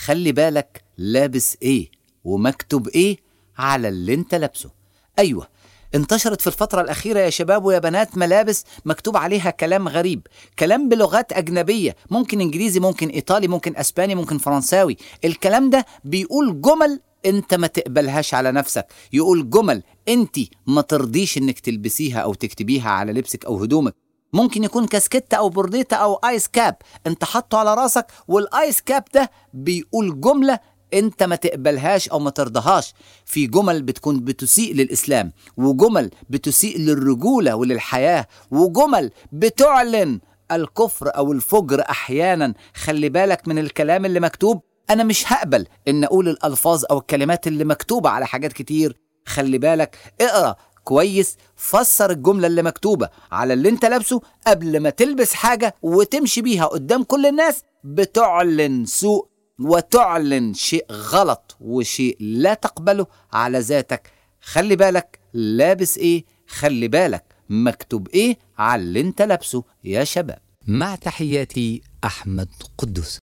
خلي بالك لابس ايه ومكتوب ايه على اللي انت لابسه ايوه انتشرت في الفترة الأخيرة يا شباب ويا بنات ملابس مكتوب عليها كلام غريب كلام بلغات أجنبية ممكن إنجليزي ممكن إيطالي ممكن أسباني ممكن فرنساوي الكلام ده بيقول جمل انت ما تقبلهاش على نفسك يقول جمل انت ما ترضيش انك تلبسيها او تكتبيها على لبسك او هدومك ممكن يكون كاسكتة او برديتة او ايس كاب انت حاطه على راسك والايس كاب ده بيقول جملة انت ما تقبلهاش او ما ترضاهاش في جمل بتكون بتسيء للاسلام وجمل بتسيء للرجولة وللحياة وجمل بتعلن الكفر او الفجر احيانا خلي بالك من الكلام اللي مكتوب انا مش هقبل ان اقول الالفاظ او الكلمات اللي مكتوبه على حاجات كتير خلي بالك اقرا كويس فسر الجمله اللي مكتوبه على اللي انت لابسه قبل ما تلبس حاجه وتمشي بيها قدام كل الناس بتعلن سوء وتعلن شيء غلط وشيء لا تقبله على ذاتك خلي بالك لابس ايه خلي بالك مكتوب ايه على اللي انت لابسه يا شباب مع تحياتي أحمد قدوس